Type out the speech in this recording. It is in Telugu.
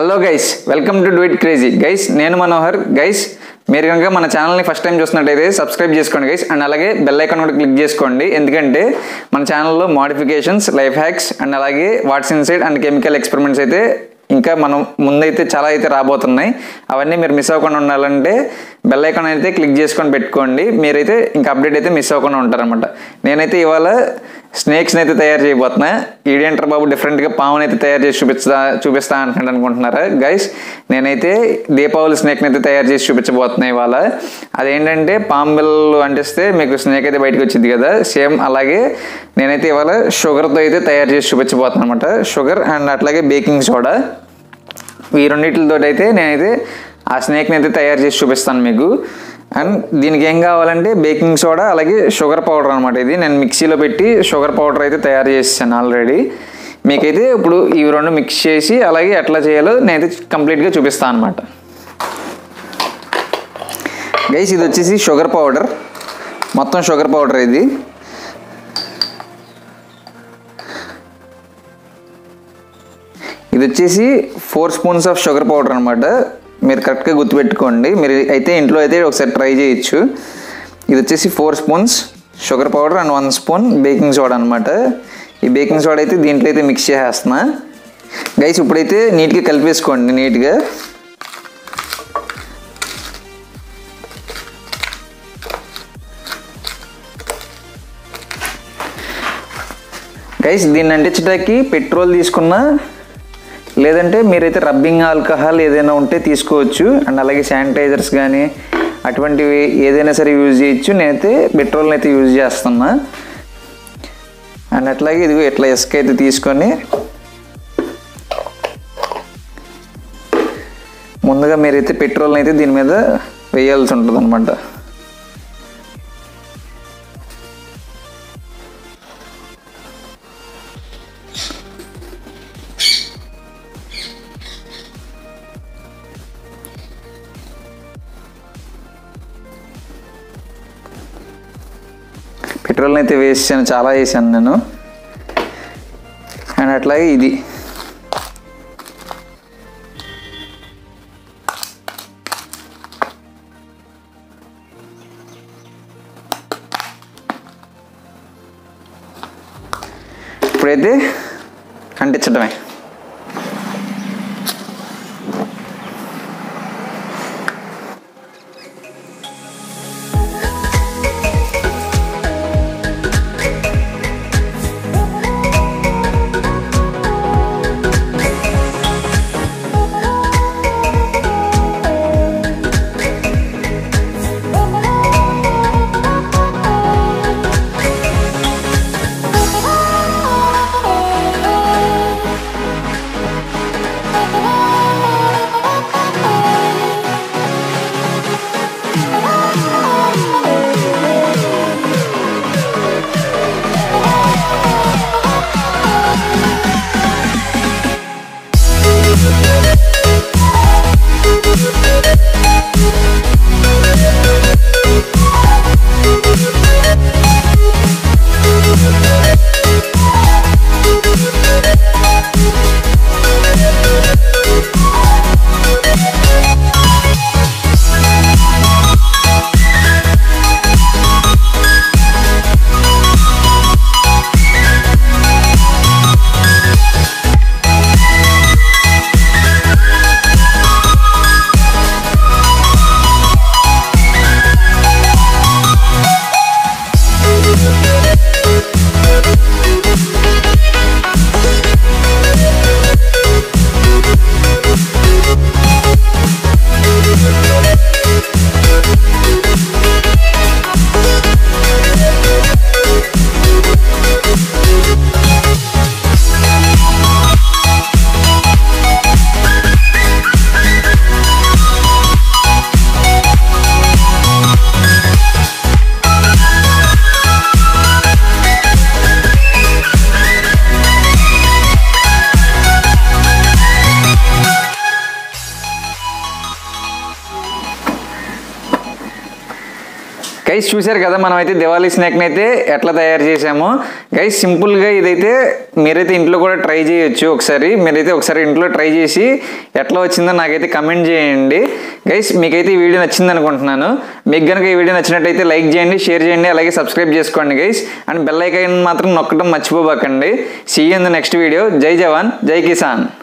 hello guys welcome to do it crazy guys నేను మనోహర్ గైస్ మీరు కనుక మన ఛానల్ని ఫస్ట్ టైం చూస్తున్నట్టయితే సబ్స్క్రైబ్ చేసుకోండి గైస్ అండ్ అలాగే బెల్ ఐకాన్ కూడా క్లిక్ చేసుకోండి ఎందుకంటే మన ఛానల్లో మోడిఫికేషన్స్ లైఫ్ హ్యాక్స్ అండ్ అలాగే what's inside and chemical experiments అయితే ఇంకా మనం ముందైతే చాలా అయితే రాబోతున్నాయి అవన్నీ మీరు మిస్ అవ్వకుండా ఉండాలంటే బెల్ ఐకాన్ అయితే క్లిక్ చేసుకొని పెట్టుకోండి మీరైతే ఇంకా అప్డేట్ అయితే మిస్ అవ్వకుండా ఉంటారనమాట నేనైతే ఇవాళ స్నేక్స్ని అయితే తయారు చేయబోతున్నా ఈడేంటర్ బాబు డిఫరెంట్గా పాముని అయితే తయారు చేసి చూపిస్తా చూపిస్తా అంటున్నాడు అనుకుంటున్నారా గైస్ నేనైతే దీపావళి స్నేక్ని అయితే తయారు చేసి చూపించబోతున్నా ఇవాళ అదేంటంటే పాము బిల్లు అంటిస్తే మీకు స్నేక్ అయితే బయటకు వచ్చింది కదా సేమ్ అలాగే నేనైతే ఇవాళ షుగర్తో అయితే తయారు చేసి చూపించబోతున్నాను అనమాట షుగర్ అండ్ అట్లాగే బేకింగ్ సోడా ఈ రెండింటితో అయితే నేనైతే ఆ స్నేక్ని అయితే తయారు చేసి చూపిస్తాను మీకు అండ్ దీనికి ఏం కావాలంటే బేకింగ్ సోడా అలాగే షుగర్ పౌడర్ అనమాట ఇది నేను మిక్సీలో పెట్టి షుగర్ పౌడర్ అయితే తయారు చేసాను ఆల్రెడీ మీకైతే ఇప్పుడు ఇవి రెండు మిక్స్ చేసి అలాగే ఎట్లా చేయాలో నేనైతే కంప్లీట్గా చూపిస్తాను అనమాట గైస్ ఇది వచ్చేసి షుగర్ పౌడర్ మొత్తం షుగర్ పౌడర్ ఇది ఇది వచ్చేసి four spoons of sugar powder అనమాట మీరు కరెక్ట్గా గుర్తుపెట్టుకోండి మీరు అయితే ఇంట్లో అయితే ఒకసారి ట్రై చేయొచ్చు ఇది వచ్చేసి four spoons sugar powder and one spoon baking soda అనమాట ఈ బేకింగ్ సోడా అయితే దీంట్లో అయితే మిక్స్ చేసేస్తున్నా గైస్ ఇప్పుడైతే నీట్గా కలిపేసుకోండి నీట్గా గైస్ దీన్ని అంటించడానికి పెట్రోల్ తీసుకున్నా లేదంటే మీరైతే రబ్బింగ్ ఆల్కహాల్ ఏదైనా ఉంటే తీసుకోవచ్చు అండ్ అలాగే శానిటైజర్స్ కానీ అటువంటివి ఏదైనా సరే యూజ్ చేయొచ్చు నేనైతే పెట్రోల్ని అయితే యూజ్ చేస్తున్నా అండ్ అట్లాగే ఇదిగో ఇట్లా ఇసుక అయితే తీసుకొని ముందుగా మీరైతే పెట్రోల్ని అయితే దీని మీద వేయాల్సి ఉంటుంది అనమాట పెట్రోల్ని అయితే వేసాను చాలా వేసాను నేను అండ్ అట్లాగే ఇది ఇప్పుడైతే అంటించడమే గైస్ చూశారు కదా మనం అయితే దివాళీ స్నాక్ని అయితే ఎట్లా తయారు చేసామో గైస్ సింపుల్గా ఇదైతే మీరైతే ఇంట్లో కూడా ట్రై చేయొచ్చు ఒకసారి మీరైతే ఒకసారి ఇంట్లో ట్రై చేసి ఎట్లా వచ్చిందో నాకైతే కమెంట్ చేయండి గైస్ మీకైతే ఈ వీడియో నచ్చింది అనుకుంటున్నాను మీకు కనుక ఈ వీడియో నచ్చినట్టయితే లైక్ చేయండి షేర్ చేయండి అలాగే సబ్స్క్రైబ్ చేసుకోండి గైస్ అండ్ బెల్ ఐకాన్ మాత్రం నొక్కడం మర్చిపోబాకండి see in the next video జై జవాన్ జై కిసాన్